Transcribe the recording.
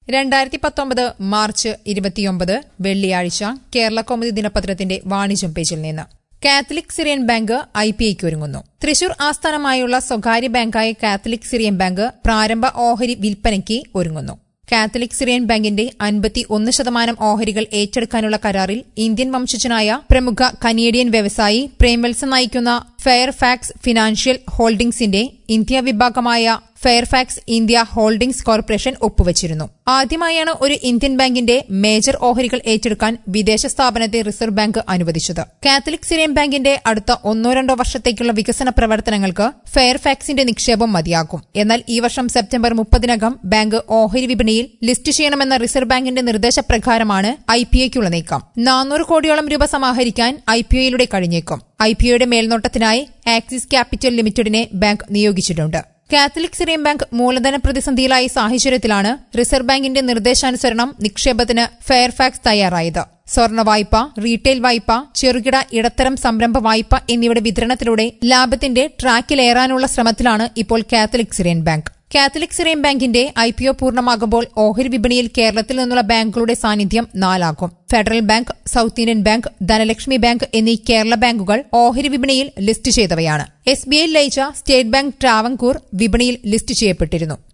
രണ്ടായിരത്തി പത്തൊമ്പത് മാർച്ച് ഇരുപത്തിയൊമ്പത് വെള്ളിയാഴ്ച കേരള കൗമുദി ദിനപത്രത്തിന്റെ വാണിജ്യം പേജിൽ നിന്ന് Catholic Syrian bank I P ഐക്ക് ഒരുങ്ങുന്നു തൃശൂർ ആസ്ഥാനമായുള്ള സ്വകാര്യ ബാങ്കായ കാത്തലിക് സിറിയൻ ബാങ്ക് പ്രാരംഭ ഓഹരി വിൽപ്പനയ്ക്ക് ഒരുങ്ങുന്നു കാത്തലിക് സിറിയൻ ബാങ്കിന്റെ അൻപത്തി ഒന്ന് ശതമാനം ഓഹരികൾ ഏറ്റെടുക്കാനുള്ള കരാറിൽ ഇന്ത്യൻ വംശജനായ പ്രമുഖ കനേഡിയൻ വ്യവസായി പ്രേംവത്സൻ നയിക്കുന്ന ഫെയർഫാക്സ് ഫിനാൻഷ്യൽ ഹോൾഡിംഗ്സിന്റെ ഇന്ത്യ വിഭാഗമായ ഫെയർഫാക്സ് ഇന്ത്യ ഹോൾഡിംഗ്സ് കോർപ്പറേഷൻ ഒപ്പുവച്ചിരുന്നു ആദ്യമായാണ് ഒരു ഇന്ത്യൻ ബാങ്കിന്റെ മേജർ ഓഹരികൾ ഏറ്റെടുക്കാൻ വിദേശ സ്ഥാപനത്തെ റിസർവ് ബാങ്ക് അനുവദിച്ചത് കാത്തലിക് സിറിയൻ ബാങ്കിന്റെ അടുത്ത ഒന്നോ രണ്ടോ വർഷത്തേക്കുള്ള വികസന പ്രവർത്തനങ്ങൾക്ക് ഫെയർഫാക്സിന്റെ നിക്ഷേപം മതിയാകും എന്നാൽ ഈ വർഷം സെപ്റ്റംബർ മുപ്പതിനകം ബാങ്ക് ഓഹരി വിപണിയിൽ ലിസ്റ്റ് ചെയ്യണമെന്ന റിസർവ് ബാങ്കിന്റെ നിർദ്ദേശപ്രകാരമാണ് ഐ പി ഒയ്ക്കുള്ള നീക്കം നാനൂറ് കോടിയോളം രൂപ സമാഹരിക്കാൻ ഐ പി ഒയിലൂടെ കഴിഞ്ഞേക്കും ഐ പി ഒയുടെ മേൽനോട്ടത്തിനായി ആക്സിസ് ക്യാപിറ്റൽ ലിമിറ്റഡിനെ ബാങ്ക് നിയോഗിച്ചിട്ടുണ്ട് കാത്തലിക് സിറിയൻ ബാങ്ക് മൂലധന പ്രതിസന്ധിയിലായ സാഹചര്യത്തിലാണ് റിസർവ് ബാങ്കിന്റെ നിർദ്ദേശാനുസരണം നിക്ഷേപത്തിന് ഫെയർഫാക്സ് തയ്യാറായത് സ്വർണ്ണ വായ്പ റീറ്റെയിൽ വായ്പ ചെറുകിട ഇടത്തരം സംരംഭ വായ്പ എന്നിവയുടെ വിതരണത്തിലൂടെ ലാഭത്തിന്റെ ട്രാക്കിലേറാനുള്ള ശ്രമത്തിലാണ് ഇപ്പോൾ Catholic Syrian bank Catholic Syrian ബാങ്കിന്റെ ഐ പി ഒ പൂർണ്ണമാകുമ്പോൾ ഓഹരി വിപണിയിൽ കേരളത്തിൽ നിന്നുള്ള ബാങ്കുകളുടെ സാന്നിധ്യം നാലാകും federal bank south Indian bank Dhanalakshmi bank എന്നീ കേരള ബാങ്കുകൾ ഓഹരി വിപണിയിൽ ലിസ്റ്റ് ചെയ്തവയാണ് എസ് ബി ഐ ലയിച്ച സ്റ്റേറ്റ് ബാങ്ക് ട്രാവൻകൂർ വിപണിയിൽ ലിസ്റ്റ് ചെയ്യപ്പെട്ടിരുന്നു